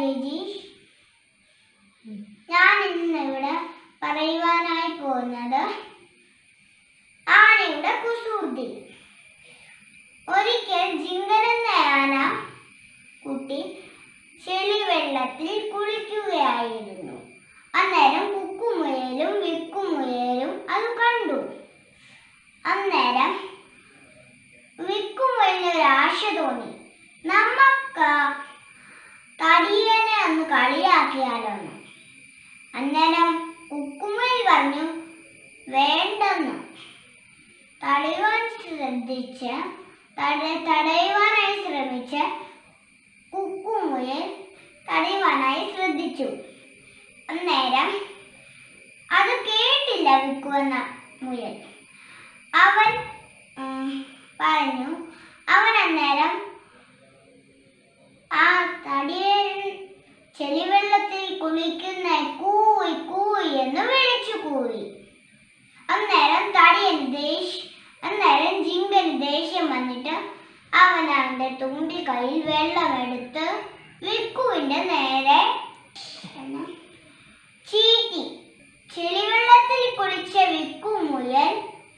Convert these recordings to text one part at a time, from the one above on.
രജീഷ് ഞാൻ ഇന്ന് ഇവിടെ പറയുവാനായി പോകുന്നത് ആനയുടെ കുസൃതി ഒരിക്കൽ ജിങ്കനെന്ന ആന കുട്ടി ചെളിവെള്ളത്തിൽ കുളിക്കുകയായിരുന്നു അന്നേരം കുക്കുമുയലും വിക്കുമുയലും അത് കണ്ടു അന്നേരം വിക്കുമുയലിന് ഒരു ആശ തോന്നി നമുക്ക് തടിയനെ ഒന്ന് കളിയാക്കിയാലോ എന്ന് അന്നേരം കുക്കുമുയൽ പറഞ്ഞു വേണ്ടെന്ന് തടയുവാൻ ശ്രദ്ധിച്ച് തട- തടയുവാനായി ശ്രമിച്ച് കുക്കുമുയൽ തടയുവാനായി ശ്രദ്ധിച്ചു അന്നേരം അത് കേട്ടില്ല വിക്കുവെന്ന മുയൽ അവൻ ഉം, പറഞ്ഞു അവൻ അന്നേരം ആ തടിയൻ ചെളിവെള്ളത്തിൽ കുളിക്കുന്ന കൂയി കൂയി എന്ന് വിളിച്ചു കൂയി അന്നേരം തടിയൻ ദേശ് അന്നേരം ജിങ്കൻ ദേഷ്യം വന്നിട്ട് അവൻ അവന്റെ തുണ്ടി കയ്യിൽ വെള്ളമെടുത്ത് വിക്കുവിന്റെ നേരെ ചീറ്റി ചെളിവെള്ളത്തിൽ കുളിച്ച വിക്കു മുയൽ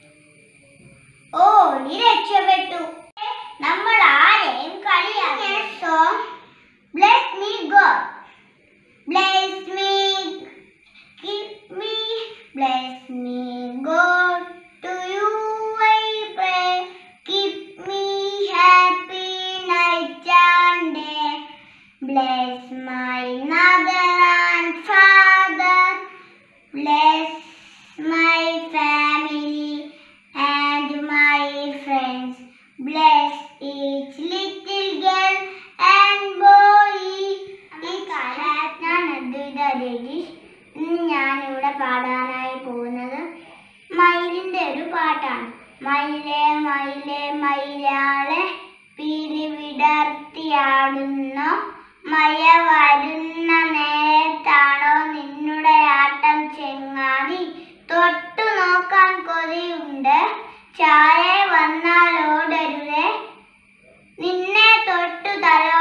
ഓടി രക്ഷപ്പെട്ടു നമ്മൾ ആരെയും കളിയാക്കി so bless me God bless me Give me, bless me, God. To you I pray. Keep me happy night and day. Bless my mother and father. Bless my family and my friends. Bless each little girl and boy. Each hat ഞാൻ അദ്വൈത രതീഷ് ഇന്ന് ഞാനിവിടെ പാടാനായി പോകുന്നത് മയിലിൻ്റെ ഒരു പാട്ടാണ് മയിലേ മയിലേ മയിലാളെ പീലി വിടർത്തിയാടുന്ന മയ വരുന്ന നേരത്താണോ നിന്നുടെ ആട്ടം ചെങ്ങാതി തൊട്ടു നോക്കാൻ കൊതിയുണ്ട് ചായ വന്നാൽ ഓടരുതേ നിന്നെ തൊട്ടു തലോ